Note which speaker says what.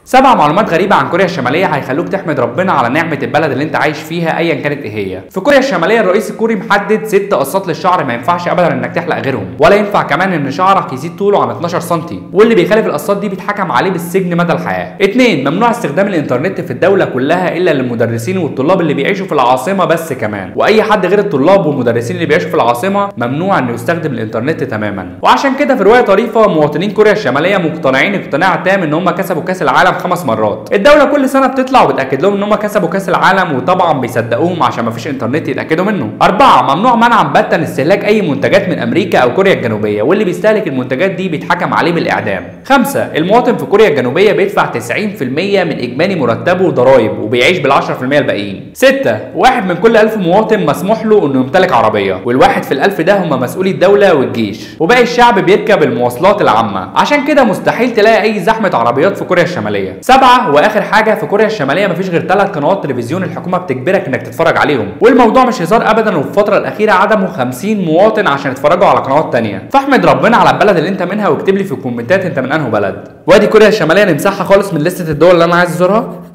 Speaker 1: سبع معلومات غريبة عن كوريا الشمالية هيخلوك تحمد ربنا على نعمة البلد اللي انت عايش فيها ايا كانت ايه هي. في كوريا الشمالية الرئيس الكوري محدد ست قصات للشعر ما ينفعش ابدا انك تحلق غيرهم، ولا ينفع كمان ان شعرك يزيد طوله عن 12 سم، واللي بيخالف القصات دي بيتحكم عليه بالسجن مدى الحياة. اتنين ممنوع استخدام الانترنت في الدولة كلها الا للمدرسين والطلاب اللي بيعيشوا في العاصمة بس كمان، واي حد غير الطلاب والمدرسين اللي بيعيشوا في العاصمة ممنوع انه يستخدم الانترنت تماما. وعشان كده في رواية طريفة مواطنين كوريا الشمالية مقتنعين اقتناع تام ان هم كسبوا كاس العالم خمس مرات. الدوله كل سنه بتطلع وبتاكد لهم ان هم كسبوا كاس العالم وطبعا بيصدقوهم عشان ما فيش انترنت يتاكدوا منه اربعه ممنوع منعا باتا استهلاك اي منتجات من امريكا او كوريا الجنوبيه واللي بيستهلك المنتجات دي بيتحكم عليه بالاعدام خمسه المواطن في كوريا الجنوبيه بيدفع 90% من اجمالي مرتبه ضرائب وبيعيش بال 10% الباقيين سته واحد من كل 1000 مواطن مسموح له انه يمتلك عربيه والواحد في الألف ده هم مسؤولي الدوله والجيش وباقي الشعب بيركب المواصلات العامه عشان كده مستحيل تلاقي اي زحمه عربيات في كوريا الشماليه سبعه واخر حاجه في كوريا الشماليه مفيش غير ثلاث قنوات تلفزيون الحكومه بتجبرك انك تتفرج عليهم والموضوع مش هزار ابدا وفي الفتره الاخيره عدموا 50 مواطن عشان يتفرجوا على قنوات تانية فاحمد ربنا على البلد اللي انت منها واكتب لي في الكومنتات انت من انهي بلد وادي كوريا الشماليه نمسحها خالص من لسته الدول اللي انا عايز ازورها